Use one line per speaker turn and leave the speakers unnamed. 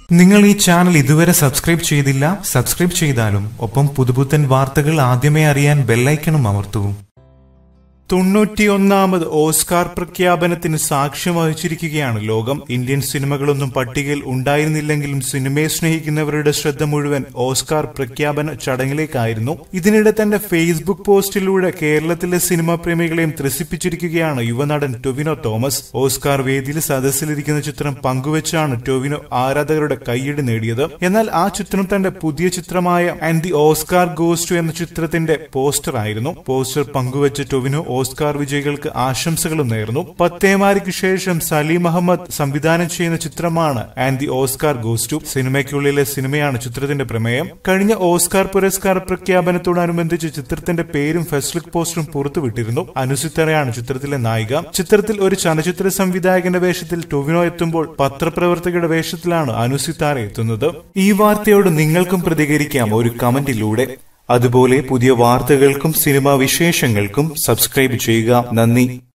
നിങ്ങൾ ഈ ചാനൽ ഇതുവരെ സബ്സ്ക്രൈബ് ചെയ്തില്ല സബ്സ്ക്രൈബ് ചെയ്താലും ഒപ്പം പുതുപുത്തൻ വാർത്തകൾ ആദ്യമേ അറിയാൻ ബെല്ലൈക്കണും അമർത്തൂ തൊണ്ണൂറ്റിയൊന്നാമത് ഓസ്കാർ പ്രഖ്യാപനത്തിന് സാക്ഷ്യം വഹിച്ചിരിക്കുകയാണ് ലോകം ഇന്ത്യൻ സിനിമകളൊന്നും പട്ടികയിൽ ഉണ്ടായിരുന്നില്ലെങ്കിലും സിനിമയെ സ്നേഹിക്കുന്നവരുടെ ശ്രദ്ധ മുഴുവൻ ഓസ്കാർ പ്രഖ്യാപന ചടങ്ങിലേക്കായിരുന്നു ഇതിനിടെ തന്റെ ഫേസ്ബുക്ക് പോസ്റ്റിലൂടെ കേരളത്തിലെ സിനിമാ പ്രേമികളെയും ത്രസിപ്പിച്ചിരിക്കുകയാണ് യുവനടൻ ടൊവിനോ തോമസ് ഓസ്കാർ വേദിയിൽ സദസ്സിലിരിക്കുന്ന ചിത്രം പങ്കുവച്ചാണ് ടൊവിനോ ആരാധകരുടെ കൈയടി നേടിയത് എന്നാൽ ആ ചിത്രം തന്റെ പുതിയ ചിത്രമായ ആൻഡ് ദി ഓസ്കാർ ഗോസ്റ്റു എന്ന ചിത്രത്തിന്റെ പോസ്റ്റർ ആയിരുന്നു പോസ്റ്റർ പങ്കുവച്ച ടൊവിനോ ഓസ്കാർ വിജയികൾക്ക് ആശംസകളും നേർന്നു പത്തേമാരിക്ക് ശേഷം സലീം അഹമ്മദ് സംവിധാനം ചെയ്യുന്ന ചിത്രമാണ് ആൻഡ് ദി ഓസ്കാർ ഗോസ്റ്റു സിനിമയ്ക്കുള്ളിലെ സിനിമയാണ് ചിത്രത്തിന്റെ പ്രമേയം കഴിഞ്ഞ ഓസ്കാർ പുരസ്കാര പ്രഖ്യാപനത്തോടനുബന്ധിച്ച് ചിത്രത്തിന്റെ പേരും ഫസ്റ്റ് ലുക്ക് പോസ്റ്ററും പുറത്തുവിട്ടിരുന്നു അനുസിത്തറയാണ് ചിത്രത്തിലെ നായിക ചിത്രത്തിൽ ഒരു ചലച്ചിത്ര സംവിധായകന്റെ വേഷത്തിൽ ടൊവിനോ എത്തുമ്പോൾ പത്രപ്രവർത്തകരുടെ വേഷത്തിലാണ് അനുസിത്താര എത്തുന്നത് ഈ വാർത്തയോട് നിങ്ങൾക്കും പ്രതികരിക്കാം ഒരു കമന്റിലൂടെ അതുപോലെ പുതിയ വാർത്തകൾക്കും സിനിമാ വിശേഷങ്ങൾക്കും സബ്സ്ക്രൈബ് ചെയ്യുക നന്ദി